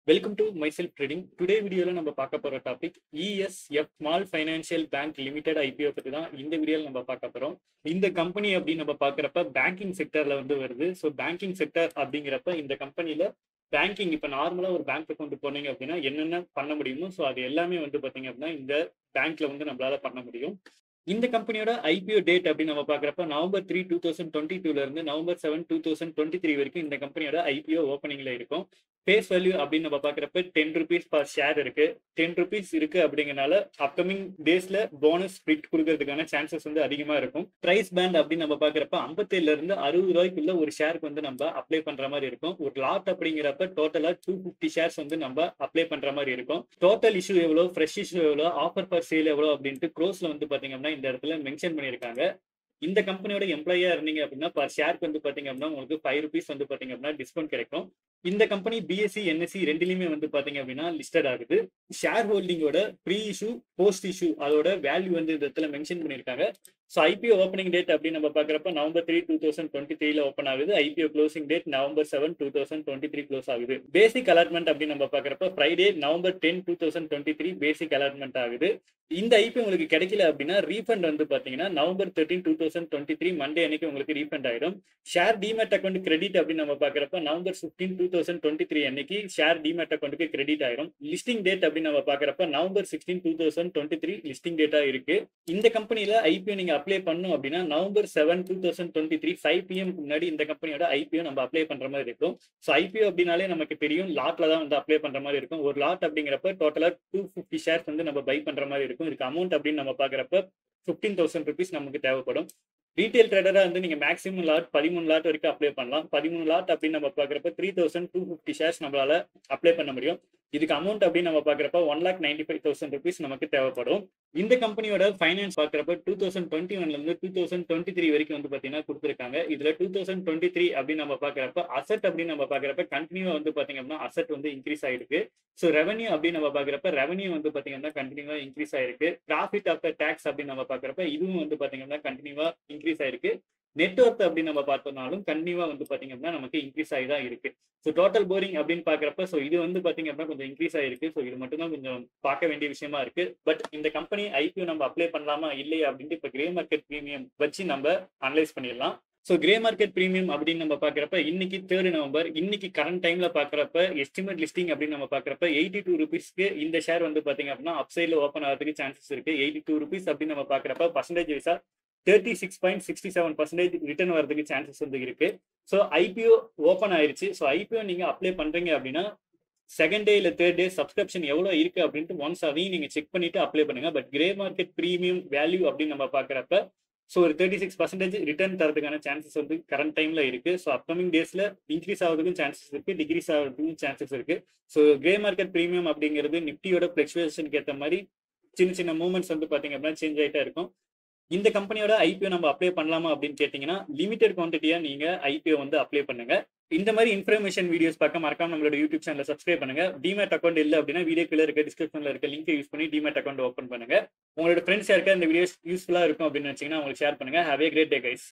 welcome to myself trading today வீடியோவில் நம்ம பார்க்க போகிற topic ESF small financial bank limited IPO பற்றி தான் இந்த வீடியோவில் நம்ம பார்க்க போகிறோம் இந்த கம்பெனி அப்படின்னு நம்ம பார்க்குறப்ப பேங்கிங் செக்டரில் வந்து வருது ஸோ பேங்கிங் செக்டர் அப்படிங்கிறப்ப இந்த கம்பெனியில் பேங்கிங் இப்போ நார்மலாக ஒரு பேங்க் அக்கௌண்ட் போனீங்க அப்படின்னா என்னென்ன பண்ண முடியுமோ ஸோ அது எல்லாமே வந்து பார்த்தீங்க அப்படின்னா இந்த பேங்க்ல வந்து நம்மளால பண்ண முடியும் இந்த கம்பெனியோட ஐபிஓ டேட் அப்படின்னு நம்ம பாக்குறப்ப November three two thousand twenty டூல இருந்து November seven two thousand twenty three வரைக்கும் இந்த கம்பெனியோட ஐபிஓ ஓப்பனிங்ல இருக்கும் பேஸ் வேல்யூ அப்படின்னு நம்ம பாக்குறப்ப டென் ருபீஸ் பர் ஷேர் இருக்கு டென் ருபீஸ் இருக்கு அப்படிங்கறனால அப்கமிங் டேஸ்ல போனஸ் ஸ்பிரிட் கொடுக்கறதுக்கான சான்சஸ் வந்து அதிகமா இருக்கும் பிரைஸ் பேண்ட் அப்படின்னு நம்ம பாக்குறப்ப ஐம்பத்தேழுல இருந்து அறுபது ரூபாய்க்குள்ள ஒரு ஷேருக்கு வந்து நம்ம அப்ளை பண்ற மாதிரி இருக்கும் ஒரு லாட் அப்படிங்கிறப்ப டோட்டலா டூ பிப்டி ஷேர்ஸ் வந்து நம்ம அப்ளை பண்ற மாதிரி இருக்கும் டோட்டல் இஷ்யூ எவ்வளவு ஃப்ரெஷ் இஷ்யூ எவ்வளவு ஆஃபர் பர் சேல் எவ்வளவு அப்படின்ட்டு க்ரோஸ்ல வந்து பாத்தீங்கன்னா இந்த இடத்துல மென்ஷன் பண்ணியிருக்காங்க இந்த கம்பெனியோட எம்ப்ளாயா இருந்தீங்க அப்படின்னா பர் ஷேருக்கு வந்து பாத்தீங்க அப்படின்னா உங்களுக்கு ஃபைவ் ருபீஸ் வந்து பாத்தீங்க அப்படின்னா டிஸ்கவுண்ட் கிடைக்கும் இந்த கம்பெனி பிஎஸ்சி என்எஸ்சி ரெண்டுலயுமே வந்து பாத்தீங்க அப்படின்னா லிஸ்டட் ஆகுது ஷேர் ஹோல்டிங்கோட ப்ரீ இஷ்யூ போஸ்ட் இஷ்யூ அதோட வேல்யூ வந்து இந்த இடத்துல மென்ஷன் பண்ணியிருக்காங்க ஸோ ஐபிஓ ஓப்பனிங் டேட் அப்படின்னு நம்ம பார்க்குறப்ப November three two thousand twenty த்ரீல ஓப்பன் ஆகுது IPO closing date November seven two thousand twenty three close ஆகுது பேசிக் அலாட்மெண்ட் அப்படின்னு நம்ம பார்க்குறப்ப Friday November ten two thousand twenty three basic allotment ஆகுது இந்த ஐபி உங்களுக்கு கிடைக்கல அப்படின்னா ரீஃபண்ட் வந்து பாத்தீங்கன்னா November thirteen two thousand twenty three Monday அன்னைக்கு உங்களுக்கு ரீஃபண்ட் ஆயிடும் ஷேர் டிமேட் அக்கௌண்ட் கிரெடிட் அப்படின்னு நம்ம பாக்குறப்ப November fifteen two thousand twenty three அன்னைக்கு ஷேர் டிமேட் அக்கௌண்ட்டுக்கு கிரெடிட் ஆயிடும் லிஸ்டிங் டேட் அப்படின்னு நம்ம பாக்குறப்ப November sixteen two thousand twenty three listing data இருக்கு இந்த கம்பெனில ஐபிஓ நீங்க அப்ளை பண்ணும் அப்படின்னா November seven two thousand twenty three five PM முன்னாடி இந்த கம்பெனியோட ஐபிஓ நம்ம அப்ளை பண்ற மாதிரி இருக்கும் ஸோ ஐபிஓ அப்படின்னாலே நமக்கு தெரியும் லாட்ல தான் வந்து அப்ளை பண்ற மாதிரி இருக்கும் ஒரு லாட் அப்படிங்கிறப்ப டோட்டலா டூ ஃபிஃப்டி ஷேர்ஸ் வந்து நம்ம பை பண்ற மாதிரி இருக்கும் இதுக்கு அமௌண்ட் அப்படின்னு நம்ம பாக்குறப்ப ஃபிஃப்டீன் தௌசண்ட் ருபீஸ் நமக்கு தேவைப்படும் ரீட்டைல் ட்ரேடரா வந்து நீங்க மேக்ஸிமம் லாட் பதிமூணு லாட் வரைக்கும் அப்ளை பண்ணலாம் பதிமூணு லாட் அப்படின்னு நம்ம பாக்குறப்ப three thousand two fifty shares நம்மளால அப்ளை பண்ண முடியும் இதுக்கு அமௌண்ட் அப்படின்னு நம்ம பாக்குறப்ப one lakh ninety five thousand rupees நமக்கு தேவைப்படும் இந்த கம்பெனியோட ஃபைனான்ஸ் பாக்குறப்ப டூ தௌசண்ட் டுவெண்ட்டி ஒன்ல இருந்து டூ தௌசண்ட் டுவெண்ட்டி த்ரீ வரைக்கும் வந்து பாத்தீங்கன்னா கொடுத்துருக்காங்க இதுல டூ தௌசண்ட் டுவெண்ட்டி த்ரீ அப்படின்னு நம்ம பாக்குறப்ப அசட் அப்படின்னு நம்ம பாக்குறப்ப கண்டினியூ வந்து பாத்தீங்க அப்படின்னா அசட் வந்து இன்க்ரீஸ் ஆயிருக்கு ஸோ ரெவன்யூ அப்படின்னு நம்ம பாக்குறப்ப ரெவன்யூ வந்து பாத்தீங்கன்னா கண்டினியூவா இன்க்ரீஸ் ஆயிருக்கு ப்ராஃபிட் ஆஃப்டர் டேக்ஸ் அப்படின்னு நம்ம பாக்குறப்ப இதுவும் வந்து பாத்தீங்கன்னா கண்டினியூவா இன்க்ரீஸ் ஆயிருக்கு நெட்ஒர்க் அப்படின்னு நம்ம பார்த்தோம்னாலும் கண்டினியூவா வந்து பாத்தீங்க அப்படின்னா நமக்கு இன்க்ரீஸ் ஆகி தான் இருக்கு ஸோ டோட்டல் போரிங் அப்படின்னு பாக்குறப்ப ஸோ இது வந்து பாத்தீங்க அப்படின்னா கொஞ்சம் இன்க்ரீஸ் ஆயிருக்கு ஸோ இது மட்டும் தான் கொஞ்சம் பார்க்க வேண்டிய விஷயமா இருக்கு பட் இந்த கம்பெனி ஐபிஓ நம்ம அப்ளை பண்ணலாமா இல்லையா அப்படின்ட்டு இப்போ கிரே மார்க்கெட் ப்ரீமியம் வச்சு நம்ம அனலைஸ் பண்ணிடலாம் ஸோ கிரே மார்க்கெட் ப்ரீமியம் அப்படின்னு நம்ம பாக்குறப்ப இன்னைக்கு தேர்ட் நவம்பர் இன்னைக்கு கரண்ட் டைம்ல பாக்குறப்ப எஸ்டிமேட் லிஸ்டிங் அப்படின்னு நம்ம பாக்குறப்ப எயிட்டி டூ ருபீஸ்க்கு இந்த ஷேர் வந்து பாத்தீங்க அப்படின்னா அப்சைட்ல ஓப்பன் ஆகிறதுக்கு சான்சஸ் இருக்கு எயிட்டி டூ ருபீஸ் அப்படின்னு நம்ம பாக்குறப்ப பர்சன்டேஜ் வைஸா thirty six point sixty seven percentage return வரதுக்கு சான்சஸ் வந்து இருக்கு ஸோ ஐபிஓ ஓப்பன் ஆயிருச்சு ஸோ ஐபிஓ நீங்க அப்ளை பண்றீங்க அப்படின்னா செகண்ட் டே இல்லை தேர்ட் டே சப்ஸ்கிரிப்ஷன் எவ்வளோ இருக்கு அப்படின்ட்டு ஒன்ஸ் அதையும் நீங்க செக் பண்ணிட்டு அப்ளை பண்ணுங்க but grey market premium value அப்படின்னு நம்ம பாக்குறப்ப ஸோ ஒரு தேர்ட்டி சிக்ஸ் பர்சன்டேஜ் ரிட்டர்ன் தரதுக்கான சான்சஸ் வந்து கரண்ட் டைம்ல இருக்கு ஸோ அப்கமிங் டேஸ்ல இன்க்ரீஸ் ஆகிறதுக்கும் சான்சஸ் இருக்கு டிகிரீஸ் ஆகிறதுக்கும் சான்சஸ் இருக்கு ஸோ கிரே மார்க்கெட் ப்ரீமியம் அப்படிங்கிறது நிப்டியோட ஃபிளக்சுவேஷனுக்கு ஏற்ற மாதிரி சின்ன சின்ன மூவ்மெண்ட்ஸ் வந்து பாத்தீங்க அப்படின்னா சேஞ்ச் ஆகிட்டே இருக்கும் இந்த கம்பெனியோட ஐபிஓ நம்ம அப்ளை பண்ணலாமா அப்படின்னு கேட்டீங்கன்னா லிமிடெட் குவான்டிட்டியா நீங்க ஐபிஓ வந்து அப்ளை பண்ணுங்க இந்த மாதிரி இன்ஃபர்மேஷன் வீடியோஸ் பார்க்க மறக்காம நம்மளோட யூடியூப் சேனலை சப்ஸ்கிரைப் பண்ணுங்க டிமேட் அக்கௌண்ட் இல்லை அப்படின்னா வீடியோ கீழே இருக்க டிஸ்கிரிப்ஷன்ல இருக்க லிங்க் யூஸ் பண்ணி டிமேட் அக்கௌண்ட் ஓப்பன் பண்ணுங்க உங்களோட ஃப்ரெண்ட்ஸ் யாருக்கா இந்த வீடியோஸ் யூஸ்ஃபுல்லா இருக்கும் அப்படின்னு வச்சீங்கன்னா உங்களுக்கு ஷேர் பண்ணுங்க have a great day guys